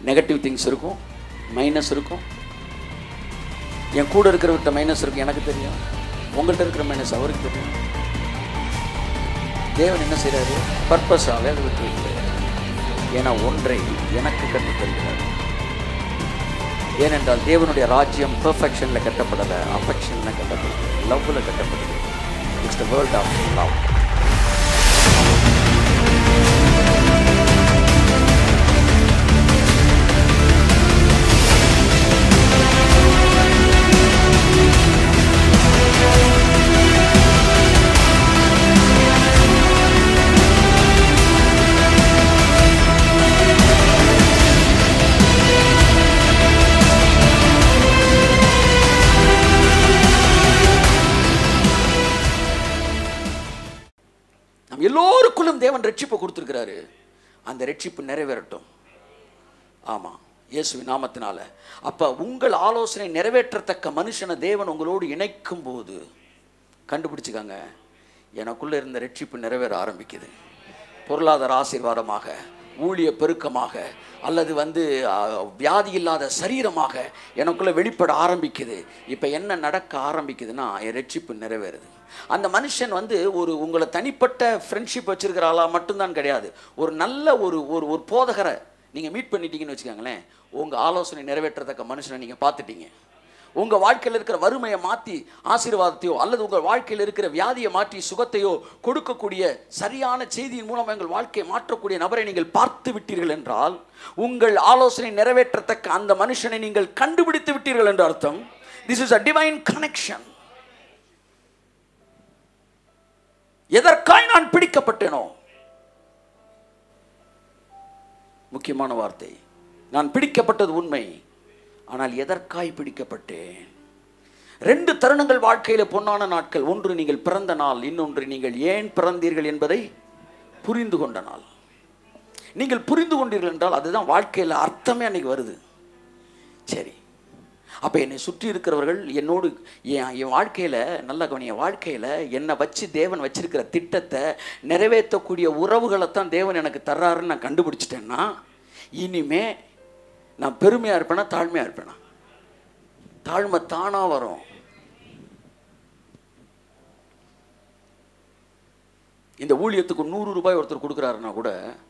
negative things இருக்கும் minus இருக்கும் என் கூட இருக்கிறவர்கிட்ட மைனஸ் இருக்கும் எனக்கு தெரியும் உங்கள்கிட்ட இருக்கிற மைனஸ் அவருக்கு தெரியும் தேவன் என்ன செய்கிறாரு பர்பஸாகவே அதை விட்டு வைக்கிறார் ஏன்னா ஒன்றை எனக்கு கற்றுத் தருகிறார் ஏனென்றால் தேவனுடைய ராஜ்யம் பெர்ஃபெக்ஷனில் கட்டப்படலை அஃபெக்ஷனில் கட்டப்படுது லவ்வில் கட்டப்படுது it's the world of love நம் எல்லோருக்குள்ளும் தேவன் ரட்சிப்பை கொடுத்துருக்கிறாரு அந்த ரட்சிப்பு நிறைவேறட்டும் ஆமாம் இயேசுவின் நாமத்தினால அப்போ உங்கள் ஆலோசனை நிறைவேற்றத்தக்க மனுஷனை தேவன் உங்களோடு இணைக்கும் போது கண்டுபிடிச்சுக்கங்க எனக்குள்ளே இருந்த ரட்சிப்பு நிறைவேற ஆரம்பிக்குது பொருளாதார ஆசீர்வாதமாக ஊழிய பெருக்கமாக அல்லது வந்து ஆ, வியாதி இல்லாத சரீரமாக எனக்குள்ளே வெளிப்பட ஆரம்பிக்குது இப்போ என்ன நடக்க ஆரம்பிக்குதுன்னா என் ரட்சிப்பு நிறைவேறுது அந்த மனுஷன் வந்து ஒரு உங்களை தனிப்பட்ட ஃப்ரெண்ட்ஷிப் வச்சிருக்கிற ஆளா மட்டும்தான் கிடையாது ஒரு நல்ல ஒரு ஒரு ஒரு போதகரை நீங்கள் மீட் பண்ணிட்டீங்கன்னு வச்சுக்கோங்களேன் உங்கள் ஆலோசனை நிறைவேற்றத்தக்க மனுஷனை நீங்கள் பார்த்துட்டீங்க உங்கள் வாழ்க்கையில் இருக்கிற வறுமையை மாற்றி ஆசீர்வாதத்தையோ அல்லது உங்கள் வாழ்க்கையில் இருக்கிற வியாதியை மாற்றி சுகத்தையோ கொடுக்கக்கூடிய சரியான செய்தியின் மூலம் எங்கள் வாழ்க்கையை மாற்றக்கூடிய நபரை நீங்கள் பார்த்து விட்டீர்கள் என்றால் உங்கள் ஆலோசனை நிறைவேற்றத்தக்க அந்த மனுஷனை நீங்கள் கண்டுபிடித்து விட்டீர்கள் என்று அர்த்தம் this is a divine connection எதற்காய் நான் பிடிக்கப்பட்டேனோ முக்கியமான வார்த்தை நான் பிடிக்கப்பட்டது உண்மை ஆனால் எதற்காய் பிடிக்கப்பட்டேன் ரெண்டு தருணங்கள் வாழ்க்கையில் பொன்னான நாட்கள் ஒன்று நீங்கள் பிறந்த நாள் இன்னொன்று நீங்கள் ஏன் பிறந்தீர்கள் என்பதை புரிந்து கொண்ட நாள் நீங்கள் புரிந்து கொண்டீர்கள் என்றால் அதுதான் வாழ்க்கையில் அர்த்தமே அன்னைக்கு வருது சரி அப்போ என்னை சுற்றி இருக்கிறவர்கள் என்னோடு என் என் வாழ்க்கையில் நல்ல கவனி என் வாழ்க்கையில் என்னை வச்சு தேவன் வச்சிருக்கிற திட்டத்தை நிறைவேற்றக்கூடிய உறவுகளைத்தான் தேவன் எனக்கு தர்றாருன்னு நான் கண்டுபிடிச்சிட்டேன்னா இனிமே நான் பெருமையாக இருப்பேனா தாழ்மையாக இருப்பேனா தாழ்மை தானாக வரும் இந்த ஊழியத்துக்கு நூறு ரூபாய் ஒருத்தர் கொடுக்குறாருன்னா கூட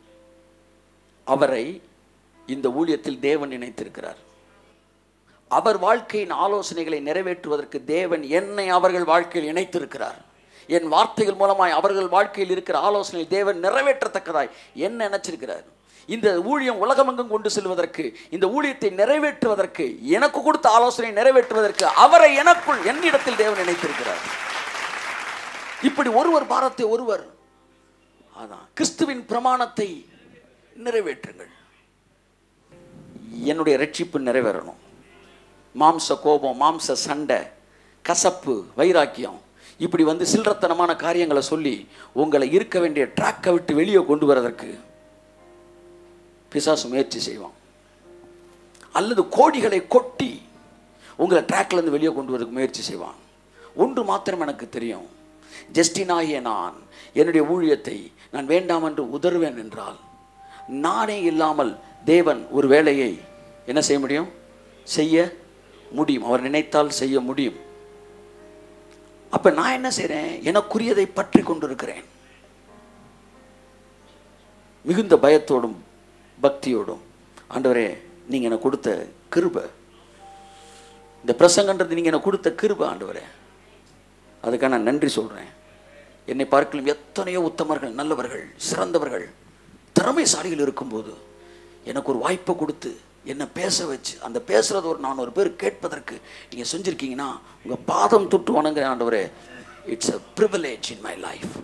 அவரை இந்த ஊழியத்தில் தேவன் இணைத்திருக்கிறார் அவர் வாழ்க்கையின் ஆலோசனைகளை நிறைவேற்றுவதற்கு தேவன் என்னை அவர்கள் வாழ்க்கையில் இணைத்திருக்கிறார் என் வார்த்தைகள் மூலமாய் அவர்கள் வாழ்க்கையில் இருக்கிற ஆலோசனை தேவன் நிறைவேற்றத்தக்கதாய் என்ன நினைச்சிருக்கிறார் இந்த ஊழியம் உலகமெங்கும் கொண்டு செல்வதற்கு இந்த ஊழியத்தை நிறைவேற்றுவதற்கு எனக்கு கொடுத்த ஆலோசனை நிறைவேற்றுவதற்கு அவரை எனக்குள் என்னிடத்தில் தேவன் இணைத்திருக்கிறார் இப்படி ஒருவர் பாரத்தை ஒருவர் அதான் கிறிஸ்துவின் பிரமாணத்தை நிறைவேற்றுங்கள் என்னுடைய ரட்சிப்பு நிறைவேறணும் மாம்ச கோபம் மாம்ச சண்டை கசப்பு வைராக்கியம் இப்படி வந்து சில்லறத்தனமான காரியங்களை சொல்லி உங்களை இருக்க வேண்டிய ட்ராக்கை விட்டு வெளியே கொண்டு வரதற்கு பிசாசு முயற்சி செய்வான் அல்லது கோடிகளை கொட்டி உங்களை ட்ராக்ல இருந்து வெளியே கொண்டு வரதுக்கு முயற்சி செய்வான் ஒன்று மாத்திரம் எனக்கு தெரியும் ஜஸ்டினாகிய நான் என்னுடைய ஊழியத்தை நான் வேண்டாம் என்று உதறுவேன் என்றால் நானே இல்லாமல் தேவன் ஒரு வேலையை என்ன செய்ய முடியும் செய்ய முடியும் அவர் நினைத்தால் செய்ய முடியும் அப்ப நான் என்ன செய்றேன் எனக்குரியதை பற்றி கொண்டிருக்கிறேன் மிகுந்த பயத்தோடும் பக்தியோடும் ஆண்டவரே நீங்க எனக்கு கொடுத்த கிருபை இந்த பிரசங்கன்றது நீங்க எனக்கு கொடுத்த கிருபை ஆண்டவரே அதுக்காக நான் நன்றி சொல்றேன் என்னை பார்க்கலும் எத்தனையோ உத்தமர்கள் நல்லவர்கள் சிறந்தவர்கள் திறமைசாலிகள் இருக்கும்போது எனக்கு ஒரு வாய்ப்பை கொடுத்து என்னை பேச வச்சு அந்த பேசுறது ஒரு நான் ஒரு பேர் கேட்பதற்கு நீங்கள் செஞ்சுருக்கீங்கன்னா உங்கள் பாதம் தொட்டு வணங்குறேன் ஆண்டவரே it's a privilege in my life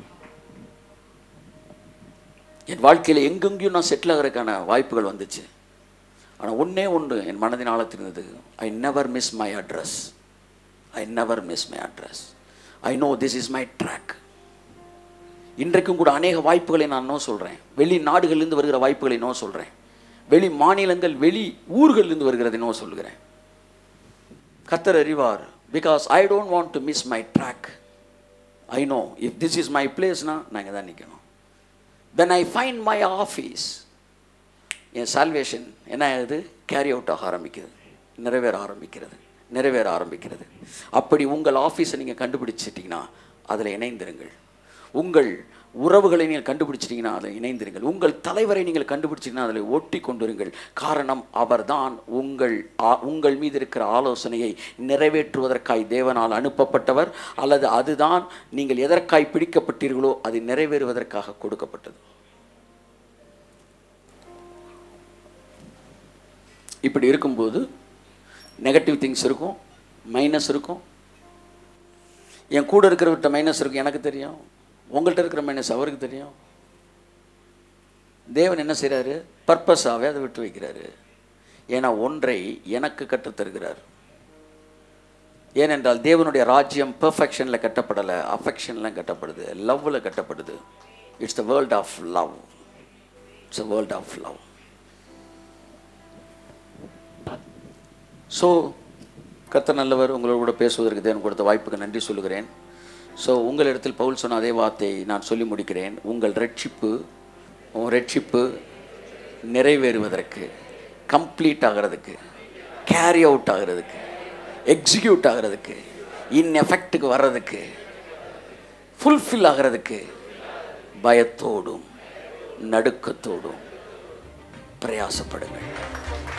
என் வாழ்க்கையில் எங்கெங்கேயும் நான் செட்டில் ஆகிறதுக்கான வாய்ப்புகள் வந்துச்சு ஆனால் ஒன்றே ஒன்று என் மனதின் ஆழத்தில் இருந்தது I never miss my address I never miss my address I know this is my track இன்றைக்கும் கூட அநேக வாய்ப்புகளை நான் நோ சொல்கிறேன் வெளி நாடுகளிலிருந்து வருகிற வாய்ப்புகளை நோ சொல்கிறேன் வெளி மாநிலங்கள் வெளி ஊர்களிலிருந்து வருகிறதை நோ சொல்கிறேன் கத்தர் அறிவார் because I don't want to miss my track I know if this is my பிளேஸ்னா நான் இங்கே தான் நிற்கணும் when i find my office என் சால்வேஷன் என்ன ஆகுது கேரி அவுட் ஆக ஆரம்பிக்குது நிறைவேற ஆரம்பிக்கிறது நிறைவேற ஆரம்பிக்கிறது அப்படி உங்கள் ஆஃபீஸை நீங்கள் கண்டுபிடிச்சிட்டிங்கன்னா அதில் இணைந்திருங்கள் உங்கள் உறவுகளை நீங்கள் கண்டுபிடிச்சிட்டிங்கன்னா அதில் இணைந்திருங்கள் உங்கள் தலைவரை நீங்கள் கண்டுபிடிச்சிங்கன்னா அதில் ஒட்டி கொண்டிருங்கள் காரணம் அவர்தான் உங்கள் ஆ- உங்கள் மீது இருக்கிற ஆலோசனையை நிறைவேற்றுவதற்காய் தேவனால் அனுப்பப்பட்டவர் அல்லது அதுதான் நீங்கள் எதற்காய் பிடிக்கப்பட்டீர்களோ அது நிறைவேறுவதற்காக கொடுக்கப்பட்டது இப்படி இருக்கும்போது நெகட்டிவ் திங்ஸ் இருக்கும் மைனஸ் இருக்கும் என் கூட இருக்கிறவர்கிட்ட மைனஸ் இருக்கும் எனக்கு தெரியும் உங்கள்கிட்ட இருக்கிற மைனஸ் அவருக்கு தெரியும் தேவன் என்ன செய்கிறாரு பர்பஸாகவே அதை விட்டு வைக்கிறாரு ஏன்னா ஒன்றை எனக்கு கற்றுத் தருகிறார் ஏனென்றால் தேவனுடைய ராஜ்யம் பெர்ஃபெக்ஷனில் கட்டப்படலை அஃபெக்ஷனில் கட்டப்படுது லவ்வில் கட்டப்படுது it's the world of love it's a world of love so கர்த்தர் நல்லவர் உங்களோட கூட பேசுவதற்கு தேவன் கொடுத்த வாய்ப்புக்கு நன்றி சொல்லுகிறேன் ஸோ உங்களிடத்தில் பவுல் சொன்ன அதே வார்த்தையை நான் சொல்லி முடிக்கிறேன் உங்கள் ரட்சிப்பு உங்கள் ரட்சிப்பு நிறைவேறுவதற்கு கம்ப்ளீட் ஆகிறதுக்கு கேரி அவுட் ஆகிறதுக்கு எக்ஸிக்யூட் ஆகிறதுக்கு இன் எஃபெக்ட்டுக்கு வர்றதுக்கு ஃபுல்ஃபில் ஆகிறதுக்கு பயத்தோடும் நடுக்கத்தோடும் பிரயாசப்படுங்கள்